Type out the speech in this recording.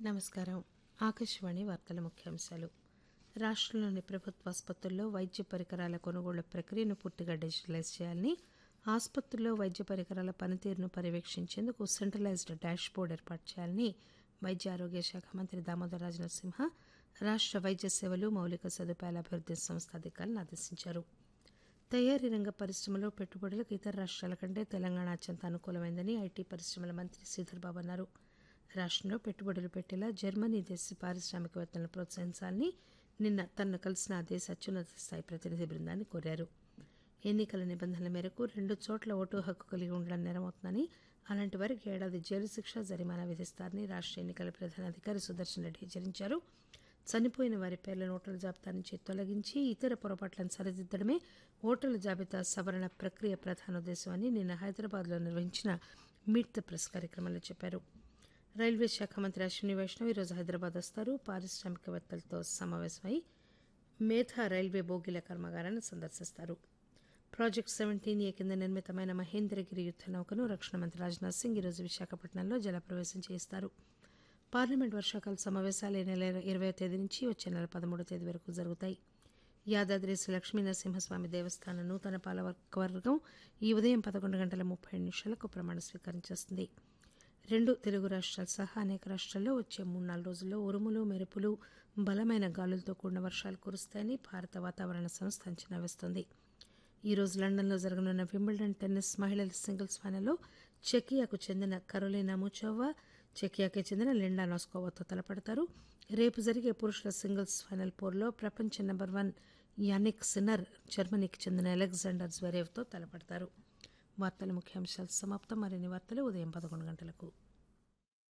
నమస్కారం ఆకాశవాణి వార్తల ముఖ్యాంశాలు రాష్ట్రంలోని ప్రభుత్వ ఆసుపత్రుల్లో వైద్య పరికరాల కొనుగోళ్ల ప్రక్రియను పూర్తిగా డిజిటలైజ్ చేయాలని ఆసుపత్రుల్లో వైద్య పరికరాల పనితీరును పర్యవేక్షించేందుకు సెంట్రలైజ్డ్ డాష్ బోర్డు ఏర్పాటు చేయాలని వైద్య ఆరోగ్య శాఖ మంత్రి దామోదర్ రాజ నరసింహ రాష్ట్ర వైద్య సేవలు మౌలిక సదుపాయాల అభివృద్ధి సంస్థ అధికారులను ఆదేశించారు తయారీ రంగ పరిశ్రమలో పెట్టుబడులకు ఇతర రాష్ట్రాల కంటే తెలంగాణ అత్యంత అనుకూలమైందని ఐటీ పరిశ్రమల మంత్రి శ్రీధర్ బాబు అన్నారు రాష్ట్రంలో పెట్టుబడులు పెట్టేలా జర్మనీ దేశ పారిశ్రామికవేత్తలను ప్రోత్సహించాలని నిన్న తనను కలిసిన ఆ దేశ అత్యున్నత స్థాయి ప్రతినిధి బృందాన్ని కోరారు ఎన్నికల నిబంధనల మేరకు రెండు చోట్ల ఓటు హక్కు కలిగి ఉండడం నేరమవుతుందని అలాంటి వారికి ఏడాది జైలు శిక్ష జరిమానా విధిస్తారని రాష్ట్ర ఎన్నికల ప్రధానాధికారి సుదర్శన్ రెడ్డి హెచ్చరించారు చనిపోయిన వారి పేర్లను ఓటర్ల జాబితా నుంచి తొలగించి ఇతర పొరపాట్లను సరిదిద్దడమే ఓటర్ల జాబితా సవరణ ప్రక్రియ ప్రధాన ఉద్దేశం అని నిన్న హైదరాబాద్లో నిర్వహించిన మీట్ ద ప్రెస్ కార్యక్రమంలో చెప్పారు రైల్వే శాఖ మంత్రి అశ్విని వైష్ణవ్ ఈరోజు హైదరాబాద్ వస్తారు పారిశ్రామికవేత్తలతో సమావేశమై మేధా రైల్వే బోగిల కర్మాగారాన్ని సందర్శిస్తారు ప్రాజెక్ట్ సెవెంటీన్ ఏ కింద నిర్మితమైన మహేంద్రగిరి యుద్ద నౌకను రక్షణ మంత్రి రాజ్నాథ్ సింగ్ ఈరోజు విశాఖపట్నంలో జలప్రవేశం చేయిస్తారు పార్లమెంట్ వర్షాకాల సమావేశాలు ఈ నెల ఇరవై తేదీ నుంచి వచ్చే నెల పదమూడో తేదీ వరకు జరుగుతాయి యాదాద్రి శ్రీ లక్ష్మీ నరసింహస్వామి దేవస్థాన నూతన పాలకవర్గం ఈ ఉదయం పదకొండు గంటల ముప్పై నిమిషాలకు ప్రమాణ స్వీకారం చేస్తుంది రెండు తెలుగు రాష్ట్రాలు సహా అనేక రాష్ట్రాల్లో వచ్చే మూడు నాలుగు రోజుల్లో ఉరుములు మెరుపులు బలమైన గాలులతో కూడిన వర్షాలు కురుస్తాయని భారత వాతావరణ సంస్థ అంచనా వేస్తోంది ఈ రోజు లండన్లో జరగనున్న వింబుల్డన్ టెన్నిస్ మహిళల సింగిల్స్ ఫైనల్లో చెకియాకు చెందిన కరోలినా ముచోవా చెకియాకి చెందిన లిండా నాస్కోవాతో తలపడతారు రేపు జరిగే పురుషుల సింగిల్స్ ఫైనల్ పోర్లో ప్రపంచ నెంబర్ వన్ యానిక్ సిన్నర్ జర్మనీకి చెందిన అలెగ్జాండర్ జ్వరేవ్తో తలపడతారు వార్తల ముఖ్యాంశాలు సమాప్తం మరిన్ని వార్తలు ఉదయం పదకొండు గంటలకు